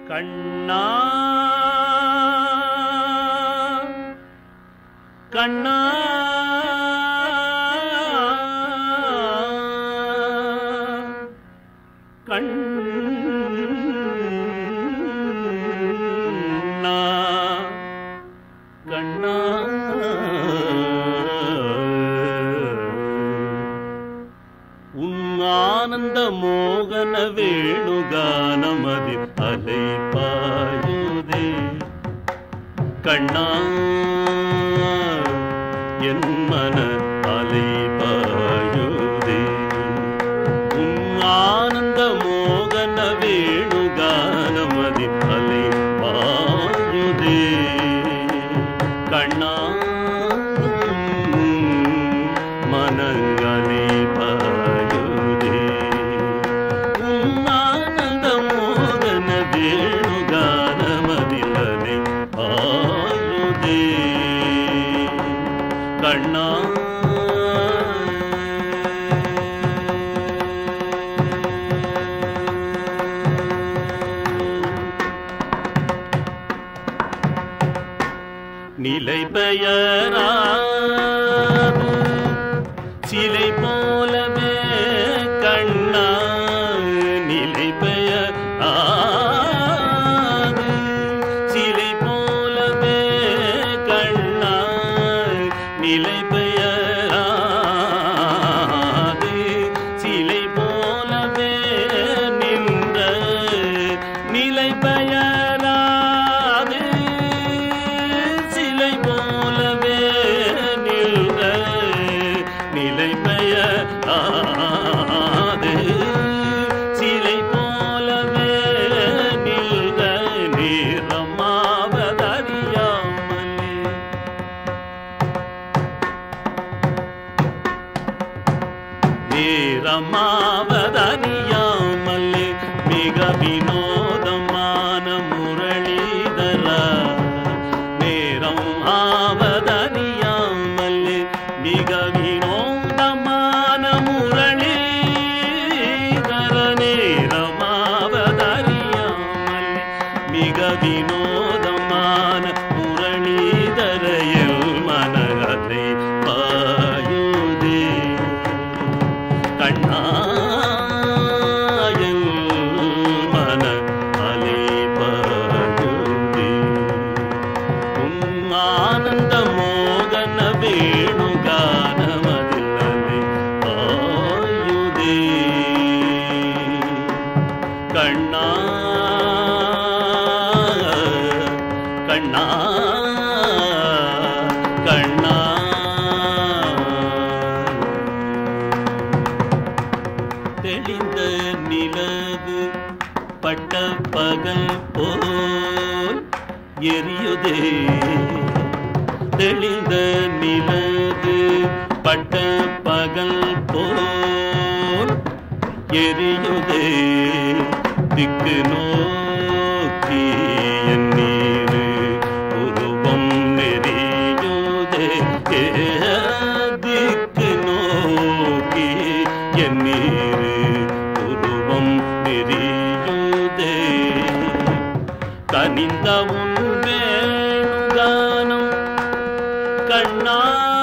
கண்ணா கண்ணா கண்ணா கண்ணா உன் ஆனந்த மோகன வேணுகானமதில் அலை பாயுதே கண்ணா என் மன அலை பாயுதே உன் ஆனந்த மோகன வேணுகானமதில் அலை பாயுதே கண்ணா மனங்களே பாயுதே உன் ஆனந்த மோகன வேணுகானமதில் அலை பாயுதே கண்ணா நிலை பெயராது சிலை போலவே கண்ணா நிலை பெயராது சிலை போலவே கண்ணா நிலை பெயராது சிலை போலவே நின்ற நிலை பெயராது சிலை போலவே நின்ற நிலை பெயராது சிலை போலவே நின்ற நீரமாவதறியாமலே நேரமாவதறியாமலே மிக வினோதமான முரளிதர நேரம் ஆவதறியாமலே மிக வினோதமான முரளிதர நேரமாவதறியாமலே மிக வினோதமான முரளிதரையில் மனதை பாயுதே கண்ணாயல் மன அலைபாயுதே உன் ஆனந்த மோகன வேணுகானமதில் அலை பாயுதே கண்ணா கண்ணா கண்ணா தெளிந்த நிலவு பட்ட பகல் போல் எரியுதே தெளிந்த நிலவு பட்ட பகல் போல் எரியுதே திக்கு நோக்கி என் நீரு உருவம் நெறியுதே திக்கு நோக்கி என் நீரு உருவம் நெறியுதே கனிந்த உன் வேணுகானம் கண்ணா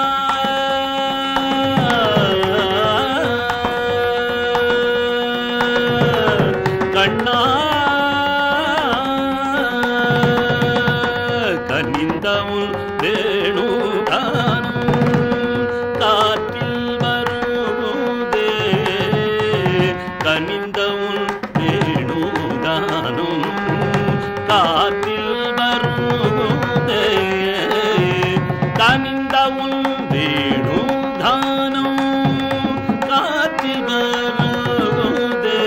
கண்ணா கனிந்தவுன் வேணுகானம் காற்றில் வருவதே கனிந்தவுன் வேணுகானம் காற்றில் வருவதே கனிந்தவுன் வேணுகானம் காற்றில் வருவதே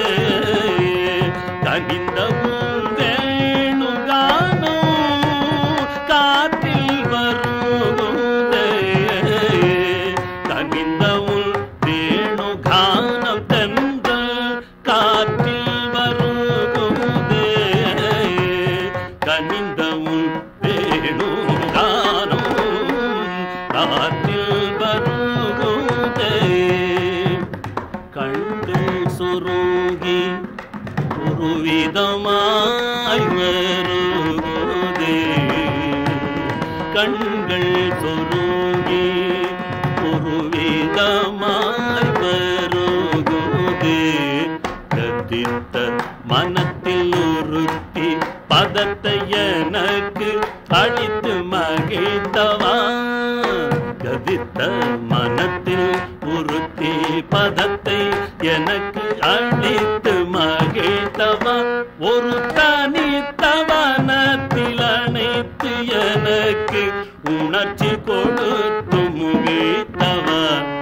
கனிந்தவுன் வேணுகானம் காற்றில் வருவதே கனிந்தவுன் வேணுகானம் தென்றல் காற்றில் வருவதே கனிந்தவுன் வேணுகானம் காற்றில் வருவதே கண்டு சுருங்கி ஒருவித விதமாய் வருகுதே கண்கள் சொருகி ஒரு விதமாய் வருகுதே கத்தித்த மனத்தில் உறுத்தி பதத்தை எனக்கு அழித்து மகிழ்ந்தவா கதித்த மனத்தில் உறுத்தி பதத்தை எனக்கு அழித்து மகிழ்ந்தவா ஒரு தனித்தவனத்தில் அனைத்து எனக்கு உணர்ச்சி கொடுத்து முகிழ்த்தவா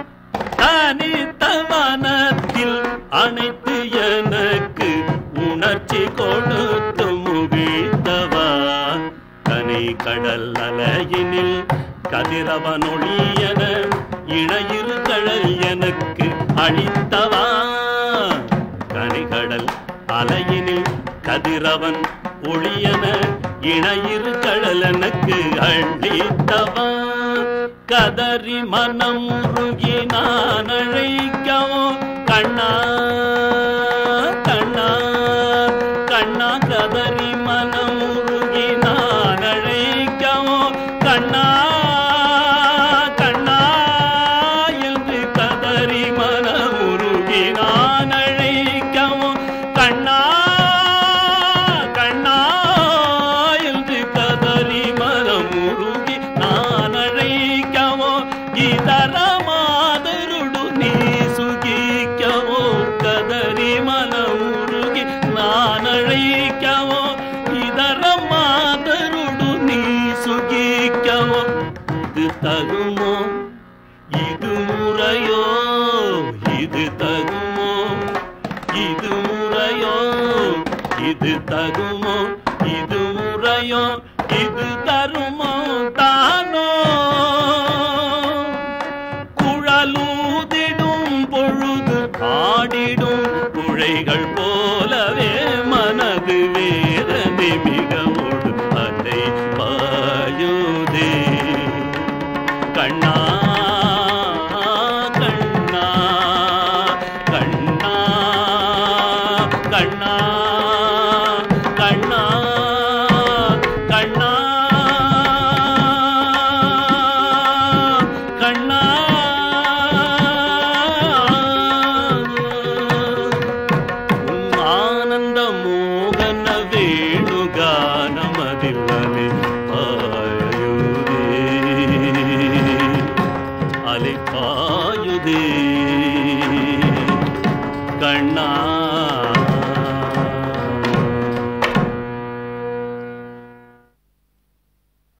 தனித்தவனத்தில் அனைத்து எனக்கு உணர்ச்சி கொடுத்து முகிழ்த்தவா கனை கடல் அலையினில் கதிரவனொழியன இணையிரு கழல் எனக்கு அளித்தவா கனிகடல் அலையினில் கதிரவன் ஒளியன இணையிரு கழல் எனக்கு அளித்தவா கதறி மனம் உருகி நான் அழைக்கவோ கண்ணா கண்ணா கண்ணா கதறி மனம் உருகி நான் அழைக்கவோ கண்ணா கண்ணா என்று கதறி மனம் உருகி நான் அழைக்கவோ கண்ணா கண்ணா என்று கதறி மனம் உருகி நான் அழைக்கவோ இதர மாதருடு நீ சுகிக்கவோ கதறி மனம் உருகி நான் அழைக்கவோ இதர மாதருடு நீ சுகிக்கவோ இது தகுமோ இது முறையோ இது தகுமோ இது முறையோ இது தகுமோ இது முறையோ இது தருமோ தானோ குழலூதிடும் பொழுது ஆடிடும் குழைகள் போலவே மனது வேதனை மிகவோடு அதை பாயுதே கண்ணா கண்ணா கண்ணா கண்ணா